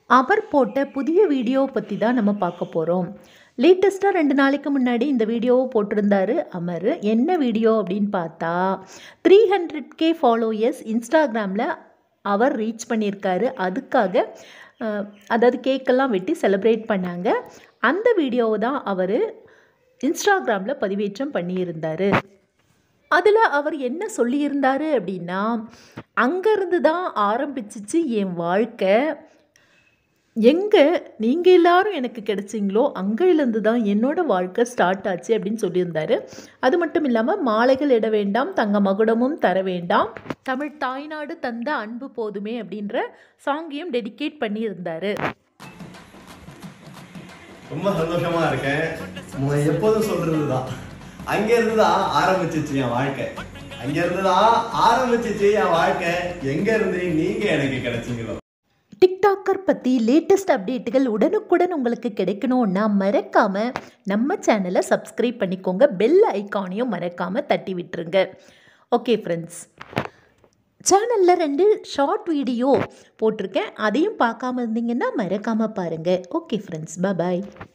அவர் போட்ட புதிய வீடியோ பற்றி தான் நம்ம பார்க்க போகிறோம் லேட்டஸ்ட்டாக ரெண்டு நாளைக்கு முன்னாடி இந்த வீடியோவை போட்டிருந்தாரு அமர் என்ன வீடியோ அப்படின்னு பார்த்தா த்ரீ ஹண்ட்ரட் கே ஃபாலோயர்ஸ் இன்ஸ்டாகிராமில் அவர் ரீச் பண்ணியிருக்காரு அதுக்காக அஹ், அதாவது கேக்கெல்லாம் வெட்டி செலிப்ரேட் பண்ணாங்க அந்த வீடியோவை தான் அவர் இன்ஸ்டாகிராமில் பதிவேற்றம் பண்ணியிருந்தார் அதில் அவர் என்ன சொல்லியிருந்தாரு அப்படின்னா அங்கேருந்து தான் ஆரம்பிச்சிச்சு என் வாழ்க்கை எங்கே நீங்கள் எல்லாரும் எனக்கு கிடைச்சிங்களோ அங்கேருந்து தான் என்னோட வாழ்க்கை ஸ்டார்ட் ஆச்சு அப்படின்னு சொல்லியிருந்தாரு அது மட்டும் இல்லாமல் மாலைகள் இட வேண்டாம் தங்க மகுடமும் தர வேண்டாம் தமிழ் தாய்நாடு தந்த அன்பு போதுமே அப்படின்ற சாங்கையும் டெடிகேட் பண்ணியிருந்தாரு ரொம்ப சந்தோஷமா இருக்கேன் உங்க எப்போதும் சொல்றதுதான் அங்க இருந்துதான் ஆரம்பிச்சிச்சு என் வாழ்க்கை அங்க இருந்துதான் ஆரம்பிச்சிச்சு என் வாழ்க்கை எங்க இருந்து நீங்க எனக்கு கிடைச்சீங்களோ டிக்டாக்கர் பற்றி லேட்டஸ்ட் அப்டேட்டுகள் உடனுக்குடன் உங்களுக்கு கிடைக்கணும்னா மறக்காமல் நம்ம சேனலை சப்ஸ்கிரைப் பண்ணிக்கோங்க பெல் ஐக்கானையும் மறக்காமல் தட்டி விட்டுருங்க ஓகே ஃப்ரெண்ட்ஸ் சேனலில் ரெண்டு ஷார்ட் வீடியோ போட்டிருக்கேன் அதையும் பார்க்காம இருந்தீங்கன்னா மறக்காமல் பாருங்கள் ஓகே ஃப்ரெண்ட்ஸ் பாய்